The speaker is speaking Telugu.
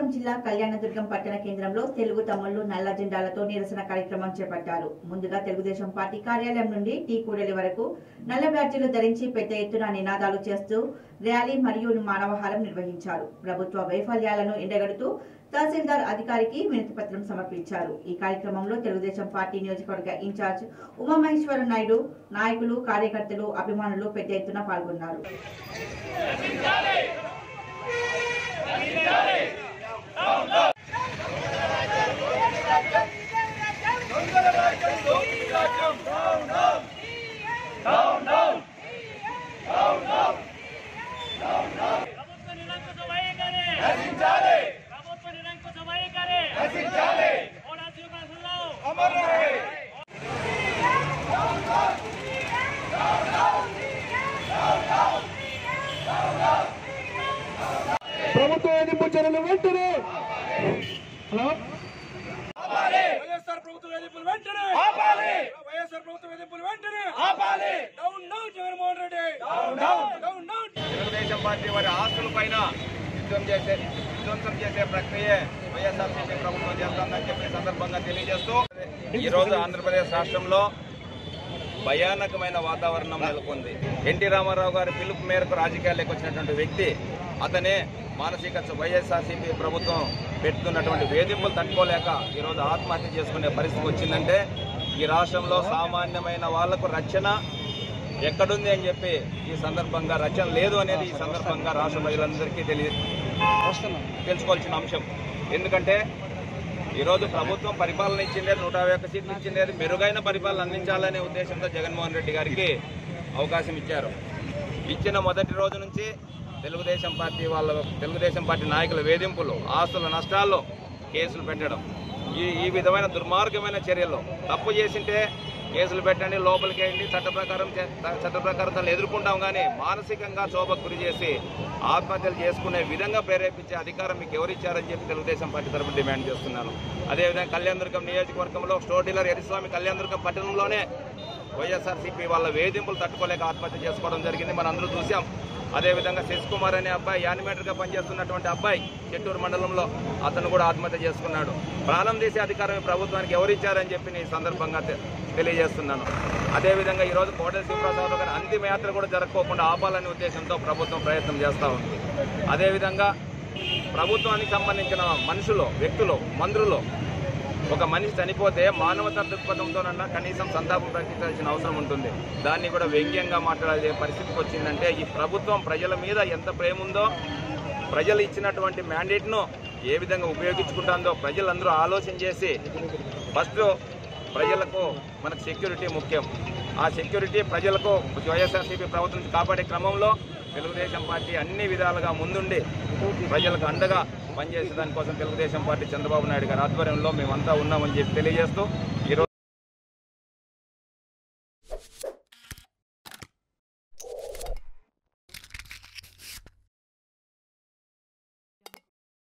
జిల్లా కళ్యాణదుర్గం పట్టణ కేంద్రంలో తెలుగు తమ్ముళ్లు నల్ల జెండాలతో నిరసన కార్యక్రమం చేపట్టారు ముందుగా తెలుగుదేశం పార్టీ కార్యాలయం నుండి టీ కూడలి వరకు నల్ల బ్యాడ్జీలు ధరించి పెద్ద ఎత్తున నినాదాలు చేస్తూ ర్యాలీ మరియు మానవహారం నిర్వహించారు ప్రభుత్వ వైఫల్యాలను ఎండగడుతూ తహసీల్దార్ అధికారికి వినతిపత్రం సమర్పించారు ఈ కార్యక్రమంలో తెలుగుదేశం పార్టీ నియోజకవర్గ ఇన్ఛార్జ్ ఉమామహేశ్వర నాయుడు నాయకులు కార్యకర్తలు అభిమానులు పెద్ద ఎత్తున పాల్గొన్నారు ప్రభుత్వ నిరంకుశ వైఖరి రచించాలి ప్రభుత్వ నిరంకుశ వైఖరి రచించాలి ఓడా శ్రీనివాసరావు ప్రభుత్వ ఎదింపు చర్యలు వెంటనే హలో వైఎస్ఆర్ ప్రభుత్వ వేధింపులు వెంటనే ఆపాలి వైఎస్ఆర్ ప్రభుత్వ వేధింపులు వెంటనే ఆపాలి down down Jaganmohan Reddy down down down down Telugu Desam party వారి ఆస్తుల పైన యుద్ధం చేసే విధ్వంసం చేసే ప్రక్రియ వైఎస్ఆర్సీపీ ప్రభుత్వం చేస్తుందని చెప్పి సందర్భంగా తెలియజేస్తూ ఈ రోజు ఆంధ్రప్రదేశ్ రాష్ట్రంలో భయానకమైన వాతావరణం నెలకొంది ఎన్టీ రామారావు గారి పిలుపు మేరకు రాజకీయాల్లోకి వచ్చినటువంటి వ్యక్తి అతనే మానసిక వైఎస్ఆర్సీపీ ప్రభుత్వం పెడుతున్నటువంటి వేధింపులు తట్టుకోలేక ఈరోజు ఆత్మహత్య చేసుకునే పరిస్థితి వచ్చిందంటే ఈ రాష్ట్రంలో సామాన్యమైన వాళ్లకు రక్షణ ఎక్కడుంది అని చెప్పి ఈ సందర్భంగా రచన లేదు అనేది ఈ సందర్భంగా రాష్ట్ర ప్రజలందరికీ తెలియ తెలుసుకోవాల్సిన అంశం ఎందుకంటే ఈరోజు ప్రభుత్వం పరిపాలన ఇచ్చిండేది నూట యాభై ఒక్క సీట్లు ఇచ్చిండేది మెరుగైన పరిపాలన అందించాలనే ఉద్దేశంతో జగన్మోహన్ రెడ్డి గారికి అవకాశం ఇచ్చారు ఇచ్చిన మొదటి రోజు నుంచి తెలుగుదేశం పార్టీ వాళ్ళ తెలుగుదేశం పార్టీ నాయకుల వేధింపులు ఆస్తుల నష్టాల్లో కేసులు పెట్టడం ఈ ఈ విధమైన దుర్మార్గమైన చర్యలు తప్పు చేసింటే కేసులు పెట్టండి లోపలికి వేయండి చట్ట ప్రకారం చే- చట్ట ప్రకారం దాన్ని ఎదుర్కొంటాం కానీ మానసికంగా శోభకు గురి చేసి ఆత్మహత్యలు చేసుకునే విధంగా ప్రేరేపించే అధికారం మీకు ఎవరిచ్చారని చెప్పి తెలుగుదేశం పార్టీ తరఫున డిమాండ్ చేస్తున్నాను అదేవిధంగా కళ్యాణదుర్గం నియోజకవర్గంలో స్టోర్ డీలర్ ఎరిస్వామి కళ్యాణదుర్గం పట్టణంలోనే వైఎస్ఆర్సీపీ వాళ్ళ వేధింపులు తట్టుకోలేక ఆత్మహత్య చేసుకోవడం జరిగింది మనం అందరూ చూసాం అదేవిధంగా శశికుమార్ అనే అబ్బాయి యానిమేటర్గా పనిచేస్తున్నటువంటి అబ్బాయి చెట్టూరు మండలంలో అతను కూడా ఆత్మహత్య చేసుకున్నాడు ప్రాణం తీసే అధికారం ఈ ప్రభుత్వానికి ఎవరిచ్చారని చెప్పి నేను ఈ సందర్భంగా తె- తెలియజేస్తున్నాను అదేవిధంగా ఈరోజు కోటల శివప్రసాద్ గారి అంతిమ యాత్ర కూడా జరగకోకుండా ఆపాలనే ఉద్దేశంతో ప్రభుత్వం ప్రయత్నం చేస్తూ ఉంది అదేవిధంగా ప్రభుత్వానికి సంబంధించిన మనుషులు వ్యక్తులు మంత్రులు ఒక మనిషి చనిపోతే మానవతా దృక్పథంతోనన్నా కనీసం సంతాపం ప్రకటించాల్సిన అవసరం ఉంటుంది దాన్ని కూడా వ్యంగ్యంగా మాట్లాడే పరిస్థితికి వచ్చిందంటే ఈ ప్రభుత్వం ప్రజల మీద ఎంత ప్రేమ ఉందో ప్రజలు ఇచ్చినటువంటి మ్యాండేట్ను ఏ విధంగా ఉపయోగించుకుంటుందో ప్రజలందరూ ఆలోచన చేసి ఫస్ట్ ప్రజలకు మనకు సెక్యూరిటీ ముఖ్యం ఆ సెక్యూరిటీ ప్రజలకు వైఎస్ఆర్సీపీ ప్రభుత్వం నుంచి కాపాడే క్రమంలో తెలుగుదేశం పార్టీ అన్ని విధాలుగా ముందుండి ప్రజలకు అండగా పనిచేసే దానికోసం తెలుగుదేశం పార్టీ చంద్రబాబు నాయుడు గారి ఆధ్వర్యంలో మేమంతా ఉన్నామని చెప్పి తెలియజేస్తూ ఈరోజు